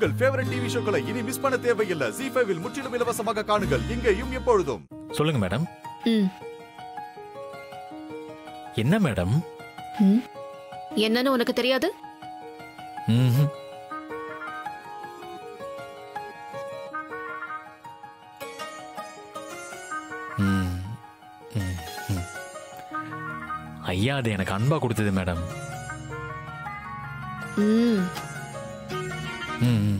உங்கள் favourite TV ஷோக்களை இனி miss பண்ண தேவையில்லை ஜி ஃபைவில் முற்றிலும் இலவசமாக காணுங்கள் இங்கேயும் எப்பொழுதும் சொல்லுங்க மேடம் ம் என்ன மேடம் ம். என்னன்னு உனக்கு தெரியாது ம்ஹும். ம், ம், ம். ஐயா அது எனக்கு அன்பா கொடுத்தது மேடம் ம் ம், ம்.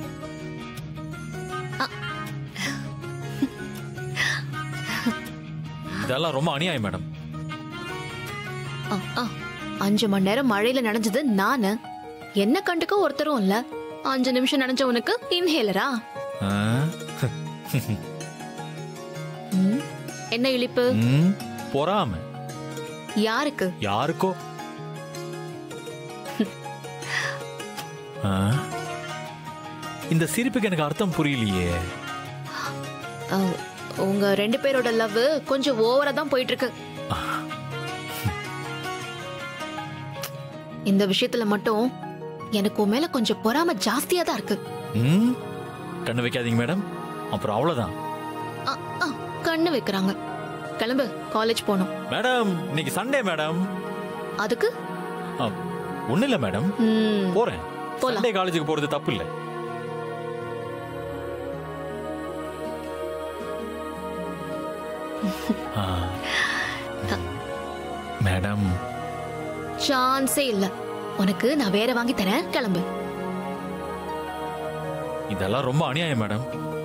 இதெல்லாம் ரொம்ப அநியாயம் மேடம் ஆ, ஆ. அஞ்சு மணி நேரம் மழையில நனைஞ்சது நானு என்ன கண்டுக்க ஒருத்தரும் இல்ல அஞ்சு நிமிஷம் நனைஞ்ச உனக்கு இன்ஹேலரா ஆ? ம். என்ன இழிப்பு ம், பொறாம யாருக்கு யாருக்கோ ஆ? இந்த சிரிப்புக்கு எனக்கு அர்த்தம் புரியலையே ஆ, உங்க ரெண்டு பேரோட லவ் கொஞ்சம் ஓவரா தான் போயிட்டு இருக்கு இந்த விஷயத்துல மட்டும் எனக்கு உன் மேல கொஞ்சம் பொறாம ஜாஸ்தியா தான் இருக்கு ம் கண்ணு வைக்காதீங்க மேடம் அப்புறம் அவ்வளவுதான் ஆ, ஆ, கண்ணு வைக்கிறாங்க கிளம்பு காலேஜ் போகணும் மேடம் இன்னைக்கு சண்டே மேடம் அதுக்கு ஒண்ணு இல்ல மேடம் ம், போறேன் போலாம். சண்டே காலேஜுக்கு போறது தப்பு இல்ல ஆ. மேடம் சான்ஸே இல்ல உனக்கு நான் வேற வாங்கி தரேன் கிளம்பு இதெல்லாம் ரொம்ப அநியாயம் மேடம்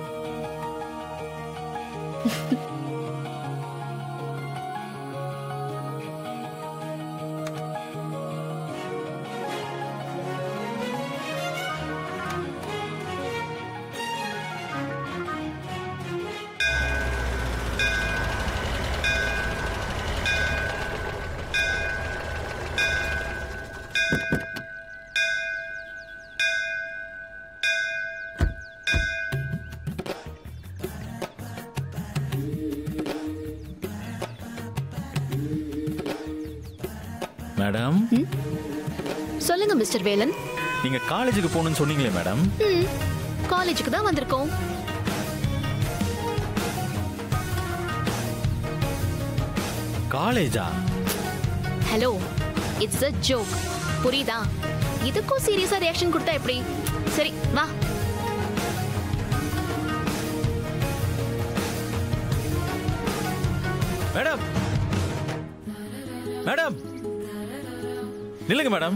மேடம் சொல்லுங்க மிஸ்டர் வேலன் நீங்க காலேஜுக்கு போகணும்னு சொன்னீங்களே மேடம் ம், காலேஜுக்கு தான் வந்திருக்கோம் காலேஜா ஹலோ இட்ஸ் அ ஜோக் புரியுதா இதுக்கும் சீரியஸா ரியாக்ஷன் கொடுத்தா எப்படி சரி வா மேடம் மேடம் நில்லுங்க மேடம்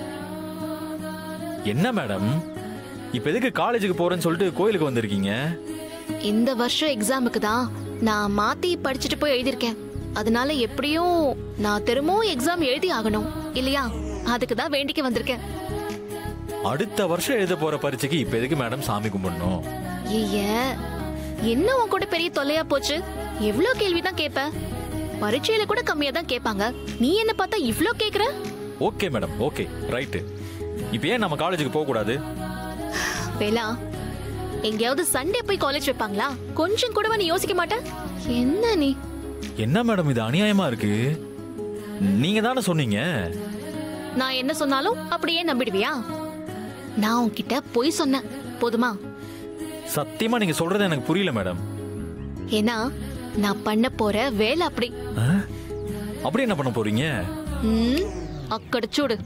என்ன மேடம் இப்ப எதுக்கு காலேஜுக்கு போறேன்னு சொல்லிட்டு கோயிலுக்கு வந்திருக்கீங்க இந்த வருஷம் எக்ஸாமுக்கு தான் நான் மாத்தி படிச்சுட்டு போய் எழுதியிருக்கேன் அதனால எப்படியும் நான் திரும்பவும் எக்ஸாம் எழுதி ஆகணும் இல்லையா அதுக்கு தான் வேண்டிக்க வந்திருக்கேன் அடுத்த வருஷம் எழுத போற பரீட்சைக்கு இப்ப எதுக்கு மேடம் சாமி கும்பிடணும் ஐய என்ன உன் கூட பெரிய தொல்லையா போச்சு எவ்ளோ கேள்விதான் கேப்ப பரீட்சையில கூட கம்மியா தான் கேட்பாங்க நீ என்ன பார்த்தா இவ்ளோ கேக்குற ஓகே மேடம் ஓகே ரைட்டு இப்ப ஏன் நம்ம காலேஜுக்கு போக கூடாது வேலா எங்கேயாவது சண்டே போய் காலேஜ் வைப்பாங்களா கொஞ்சம் கூட நீ யோசிக்க மாட்ட என்ன நீ என்ன மேடம் இது அநியாயமா இருக்கு நீங்க தானே சொன்னீங்க நான் என்ன சொன்னாலும் அப்படியே நம்பிடுவியா நான் உன்கிட்ட பொய் சொன்னேன் போதுமா சத்தியமா நீங்க சொல்றது எனக்கு புரியல மேடம் ஏன்னா நான் பண்ண போற வேலை அப்படி ஆ? அப்படி என்ன பண்ண போறீங்க ம், அக்கடிச்சூடு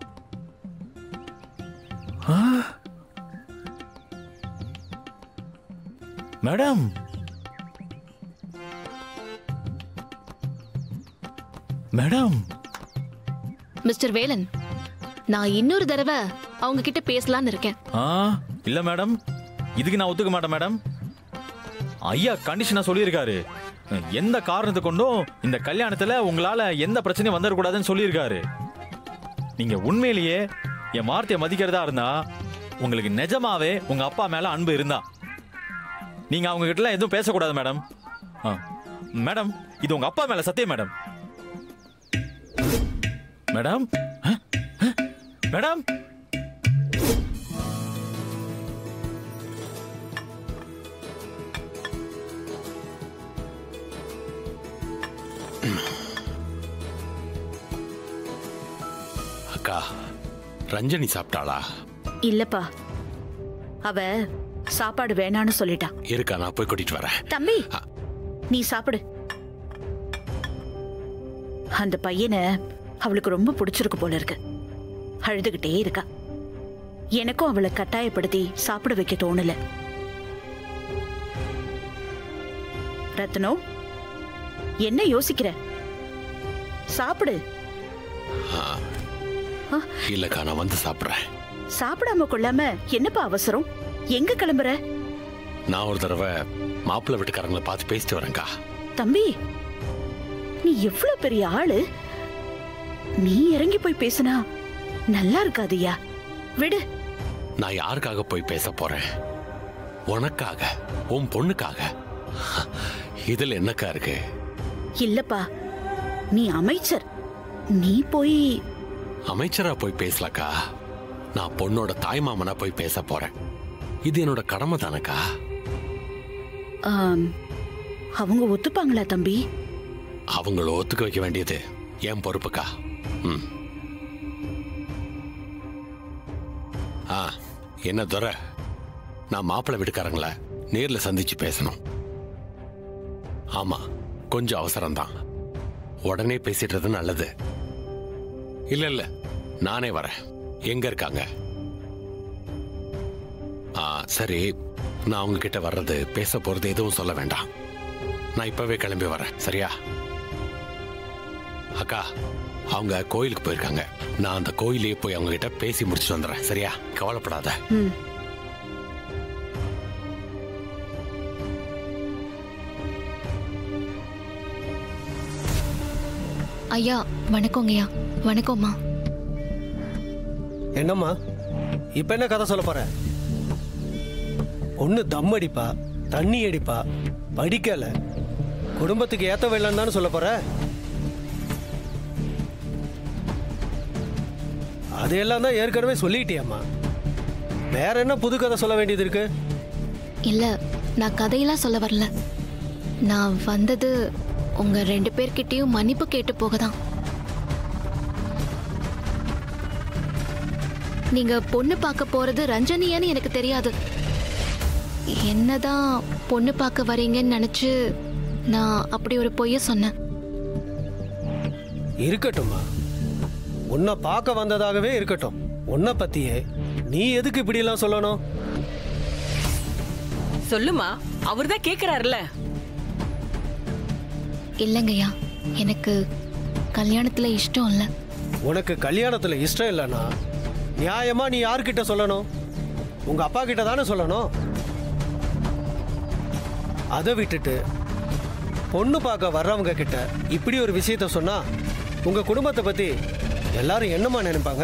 ஆ? மேடம் மேடம் மிஸ்டர் வேலன் நான் இன்னொரு தடவை அவங்க கிட்ட பேசலாம்னு இருக்கேன் ஆ இல்ல மேடம் இதுக்கு நான் ஒத்துக்க மாட்டேன் மேடம் ஐயா கண்டிஷனா சொல்லியிருக்காரு எந்த காரணத்தை கொண்டும் இந்த கல்யாணத்துல உங்களால எந்த பிரச்சனையும் வந்துடக்கூடாதுன்னு சொல்லியிருக்காரு நீங்க உண்மையிலேயே என் வார்த்தையை மதிக்கிறதா இருந்தா உங்களுக்கு நிஜமாவே உங்க அப்பா மேல அன்பு இருந்தா நீங்க அவங்க கிட்ட எதுவும் பேசக்கூடாது மேடம் ஆ, மேடம் இது உங்க அப்பா மேல சத்தியம் மேடம் மேடம் ஆ? ஆ? மேடம் அக்கா ரஞ்சனி சாப்பிட்டாளா இல்லப்பா அவ சாப்பாடு வேணான்னு சொல்லிட்டா இருக்கா நான் போய் கூட்டிட்டு வரேன் தம்பி ஆ. நீ சாப்பிடு அந்த பையனை அவளுக்கு ரொம்ப பிடிச்சிருக்கு போல இருக்கு அழுதுகிட்டே இருக்கா எனக்கும் அவளை கட்டாயப்படுத்தி சாப்பிட வைக்க தோணல ரத்னோ என்ன யோசிக்கிற சாப்பிடு ஆ. இல்லக்கா நான் வந்து சாப்பிட்றேன் சாப்பிடாம கொள்ளாம என்னப்பா அவசரம் எங்க கிளம்புற நான் ஒரு தடவை மாப்பிள்ளை வீட்டுக்காரங்களை பார்த்து பேசிட்டு வரேன்க்கா தம்பி நீ எவ்வளவு பெரிய ஆளு நீ இறங்கி போய் பேசினா நல்லா இருக்காதுயா விடு நான் யாருக்காக போய் பேச போறேன் உனக்காக உன் பொண்ணுக்காக இதுல என்னக்கா இருக்கு இல்லப்பா நீ அமைச்சர் நீ போய் அமைச்சரா போய் பேசலக்கா நான் பொண்ணோட தாய் மாமனா போய் பேச போறேன் இது என்னோட கடமை தானக்கா ஆம், அவங்க ஒத்துப்பாங்களா தம்பி அவங்கள ஒத்துக்க வைக்க வேண்டியது என் பொறுப்புக்கா ம் ஆ என்ன துரை நான் மாப்பிள்ளை வீட்டுக்காரங்கள நேர்ல சந்திச்சு பேசணும் ஆமா கொஞ்சம் அவசரம்தான் உடனே பேசிடுறது நல்லது இல்ல இல்ல நானே வரேன் எங்க இருக்காங்க ஆ சரி நான் அவங்க கிட்ட வர்றது பேச போறது எதுவும் சொல்ல வேண்டாம் நான் இப்பவே கிளம்பி வரேன் சரியா அக்கா அவங்க கோயிலுக்கு போயிருக்காங்க நான் அந்த கோயிலே போய் அவங்க கிட்ட பேசி முடிச்சுட்டு வந்துடுறேன் சரியா கவலைப்படாத ம் ஐயா வணக்கங்கய்யா வணக்கம்மா என்னம்மா இப்ப என்ன கதை சொல்ல போற ஒண்ணு தம் அடிப்பா தண்ணி அடிப்பா படிக்கல குடும்பத்துக்கு ஏத்த வெள்ளம் தானே சொல்ல போற அதையெல்லாம் தான் ஏற்கனவே சொல்லிட்டியம்மா வேற என்ன புது கதை சொல்ல வேண்டியது இருக்கு இல்ல நான் கதையெல்லாம் சொல்ல வரல நான் வந்தது உங்க ரெண்டு பேர்கிட்டயும் மன்னிப்பு கேட்டு போகதான் நீங்க பொண்ணு பார்க்க போறது ரஞ்சனியான்னு எனக்கு தெரியாது என்னதான் பொண்ணு பார்க்க வரீங்கன்னு நினைச்சு நான் அப்படி ஒரு பொய்ய சொன்னேன் இருக்கட்டும்மா உன்னை பார்க்க வந்ததாகவே இருக்கட்டும் உன்னை பத்தியே நீ எதுக்கு இப்படி எல்லாம் சொல்லணும் சொல்லுமா அவர்தான் கேக்குறாருல இல்லைங்கய்யா எனக்கு கல்யாணத்துல இஷ்டம் இல்லை உனக்கு கல்யாணத்துல இஷ்டம் இல்லைன்னா நியாயமா நீ யார்கிட்ட சொல்லணும் உங்க அப்பா கிட்ட தானே சொல்லணும் அதை விட்டுட்டு பொண்ணு பார்க்க வர்றவங்க கிட்ட இப்படி ஒரு விஷயத்த சொன்னா உங்க குடும்பத்தை பத்தி எல்லாரும் என்னமா நினைப்பாங்க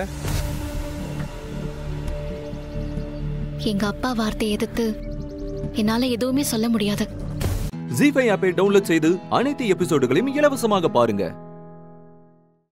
எங்க அப்பா வார்த்தையை எதிர்த்து என்னால எதுவுமே சொல்ல முடியாது ஜி ஃபைவ் ஆப்பை டவுன்லோட் செய்து அனைத்து எபிசோடுகளையும் இலவசமாக பாருங்க